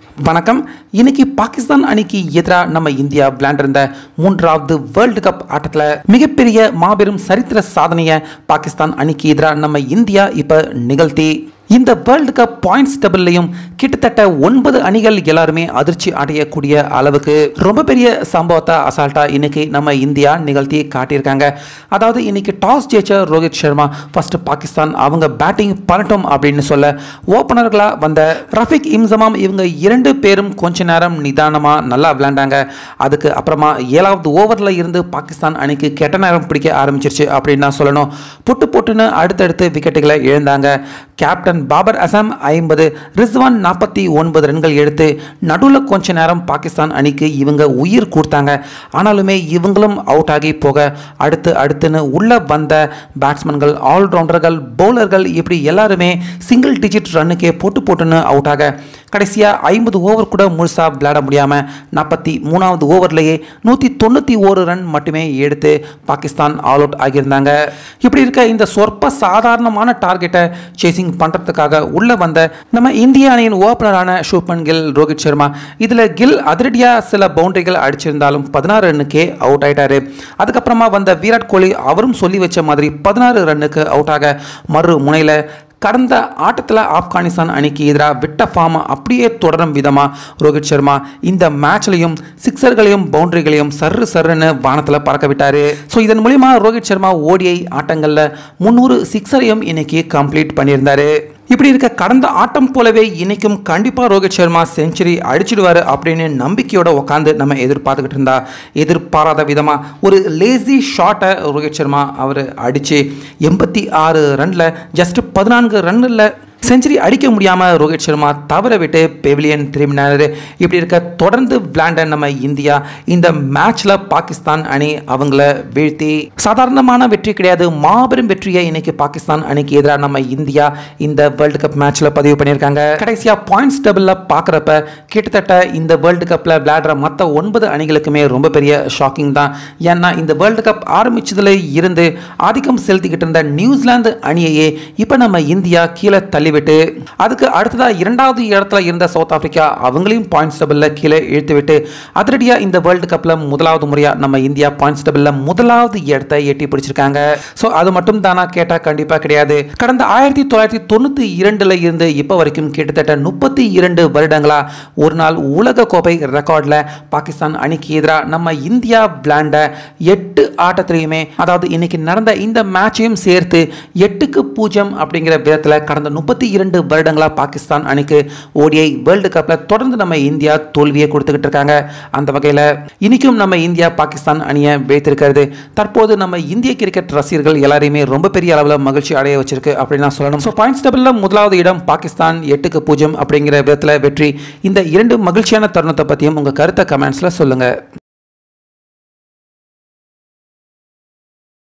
வணக்கம் இன்னைக்கு பாகிஸ்தான் அணிக்கு எதிராக நம்ம இந்தியா விளையாண்டிருந்த மூன்றாவது வேர்ல்டு கப் ஆட்டத்தில் மிகப்பெரிய மாபெரும் சரித்திர சாதனையை பாகிஸ்தான் அணிக்கு எதிராக நம்ம இந்தியா இப்போ நிகழ்த்தி இந்த வேர்ல்டு கப் பாயிண்ட்ஸ் டபுள்லையும் கிட்டத்தட்ட ஒன்பது அணிகள் எல்லாருமே அதிர்ச்சி அடையக்கூடிய அளவுக்கு ரொம்ப பெரிய சம்பவத்தை அசால்ட்டா இன்னைக்கு நம்ம இந்தியா நிகழ்த்தி காட்டியிருக்காங்க அதாவது இன்னைக்கு டாஸ் ஜெயிச்ச ரோஹித் சர்மா ஃபர்ஸ்ட் பாகிஸ்தான் அவங்க பேட்டிங் பண்ணட்டும் அப்படின்னு சொல்ல ஓப்பனர்களாக வந்த ரஃபிக் இம்சமாம் இவங்க இரண்டு பேரும் கொஞ்ச நேரம் நிதானமாக நல்லா விளையாண்டாங்க அதுக்கு அப்புறமா ஏழாவது ஓவரில் இருந்து பாகிஸ்தான் அணிக்கு கெட்ட நேரம் பிடிக்க ஆரம்பிச்சிருச்சு அப்படின்னு தான் சொல்லணும் புட்டு புட்டுன்னு அடுத்தடுத்து விக்கெட்டுகளை இழந்தாங்க கேப்டன் பாபர் அசாம் ஐம்பது ரிஸ்வான் நாற்பத்தி ஒன்பது ரன்கள் எடுத்து நடுவில் கொஞ்ச நேரம் பாகிஸ்தான் அணிக்கு இவங்க உயிர் கொடுத்தாங்க ஆனாலுமே இவங்களும் அவுட் ஆகி போக அடுத்து அடுத்துன்னு உள்ள வந்த பேட்ஸ்மேன்கள் ஆல்ரவுண்டர்கள் பவுலர்கள் இப்படி எல்லாருமே சிங்கிள் டிஜிட் ரன்னுக்கே போட்டு போட்டுன்னு அவுட் ஆக கடைசியாக ஐம்பது ஓவர் கூட முழுசாக விளையாட முடியாமல் நாற்பத்தி மூணாவது ஓவர்லேயே நூற்றி தொண்ணூற்றி ஒரு ரன் மட்டுமே எடுத்து பாகிஸ்தான் ஆல் அவுட் ஆகியிருந்தாங்க இப்படி இருக்க இந்த சொற்ப சாதாரணமான டார்கெட்டை சேசிங் பண்ணுறதுக்காக உள்ளே வந்த நம்ம இந்திய அணியின் ஓப்பனரான ஷூப்பன் கில் ரோஹித் சர்மா இதில் கில் அதிரடியாக சில பவுண்டரிகள் அடிச்சிருந்தாலும் பதினாறு ரன்னுக்கே அவுட் ஆயிட்டாரு அதுக்கப்புறமா வந்த விராட் கோலி அவரும் சொல்லி வச்ச மாதிரி பதினாறு ரன்னுக்கு அவுட் ஆக மறு முனையில் கடந்த ஆட்டத்தில் ஆப்கானிஸ்தான் அணிக்கு எதிராக விட்ட ஃபார்ம் அப்படியே தொடரும் விதமாக ரோஹித் சர்மா இந்த மேட்ச்லையும் சிக்ஸர்களையும் பவுண்டரிகளையும் சர்ரு சர்ருன்னு வானத்தில் பறக்க விட்டார் ஸோ இதன் மூலிமா ரோஹித் சர்மா ஓடிஐ ஆட்டங்களில் முந்நூறு சிக்ஸரையும் இன்னைக்கு கம்ப்ளீட் பண்ணியிருந்தாரு இப்படி இருக்க கடந்த ஆட்டம் போலவே இன்னைக்கும் கண்டிப்பாக ரோஹித் சர்மா செஞ்சுரி அடிச்சிடுவார் அப்படின்னு நம்பிக்கையோட உட்காந்து நம்ம எதிர்பார்த்துக்கிட்டு இருந்தா எதிர்பாராத விதமாக ஒரு லேசி ஷாட்டை ரோஹித் சர்மா அவர் அடித்து எண்பத்தி ஆறு ரனில் ஜஸ்ட் பதினான்கு ரன்னில் செஞ்சுரி அடிக்க முடியாமல் ரோஹித் சர்மா தவற விட்டு பெவிலியன் திரும்பினார் இப்படி இருக்க தொடர்ந்து விளையாண்ட நம்ம இந்தியா இந்த மேட்ச்சில் பாகிஸ்தான் அணி அவங்கள வீழ்த்தி சாதாரணமான வெற்றி கிடையாது மாபெரும் வெற்றியை இன்னைக்கு பாகிஸ்தான் அணிக்கு எதிராக நம்ம இந்தியா இந்த வேர்ல்டு கப் மேட்ச்சில் பதிவு பண்ணியிருக்காங்க கடைசியாக பாயிண்ட்ஸ் டபுளில் பார்க்குறப்ப கிட்டத்தட்ட இந்த வேர்ல்டு கப்பில் விளையாடுற மற்ற ஒன்பது அணிகளுக்குமே ரொம்ப பெரிய ஷாக்கிங் தான் ஏன்னா இந்த வேர்ல்டு கப் ஆரம்பிச்சதுல இருந்து ஆதிக்கம் செலுத்திக்கிட்டு இருந்த நியூசிலாந்து அணியையே இப்போ நம்ம இந்தியா கீழே தள்ளிவிட்டு அதுக்கு அடுத்ததாக இரண்டாவது இடத்துல இருந்த சவுத் ஆப்பிரிக்கா அவங்களையும் பாயிண்ட்ஸ் டபுளில் கீழே இழுத்து விட்டு அதிரடியாக இந்த வேர்ல்டு கப்பில் முதலாவது முறையாக நம்ம இந்தியா பாயிண்ட்ஸ் டபுளில் முதலாவது இடத்தை எட்டி பிடிச்சிருக்காங்க ஸோ அது மட்டும் தானா கேட்டால் கண்டிப்பாக கிடையாது கடந்த ஆயிரத்தி தொள்ளாயிரத்தி தொண்ணூற்றி இரண்டில் இருந்து இப்போ வரைக்கும் கிட்டத்தட்ட முப்பத்தி இரண்டு வருடங்களா ஒரு நாள் உலக கோப்பை ரெக்கார்டில் பாகிஸ்தான் அணிக்கு எதிராக நம்ம இந்தியா விளையாண்ட எட்டு ஆட்டத்திலையுமே அதாவது இன்னைக்கு நடந்த இந்த மேட்சையும் சேர்த்து எட்டுக்கு பூஜ்ஜியம் அப்படிங்கிற விதத்தில் கடந்த முப்பத்தி இரண்டு வருடங்களாக பாகிஸ்தான் அணிக்கு ஓடிஐ வேர்ல்டு கப்பில் தொடர்ந்து நம்ம இந்தியா தோல்வியை கொடுத்துக்கிட்டு இருக்காங்க அந்த வகையில் இன்னைக்கும் நம்ம இந்தியா பாகிஸ்தான் அணியை வைத்திருக்கிறது தற்போது நம்ம இந்திய கிரிக்கெட் ரசிகர்கள் எல்லாரையுமே ரொம்ப பெரிய அளவில் மகிழ்ச்சி அடைய வச்சிருக்கு அப்படின்னு நான் சொல்லணும் ஸோ பாயிண்ட்ஸ் டேபிளில் முதலாவது இடம் பாகிஸ்தான் எட்டுக்கு பூஜ்ஜியம் அப்படிங்கிற விதத்தில் வெற்றி இந்த இரண்டு மகிழ்ச்சியான தருணத்தை பற்றியும் உங்கள் கருத்தை கமெண்ட்ஸில் சொல்லுங்கள்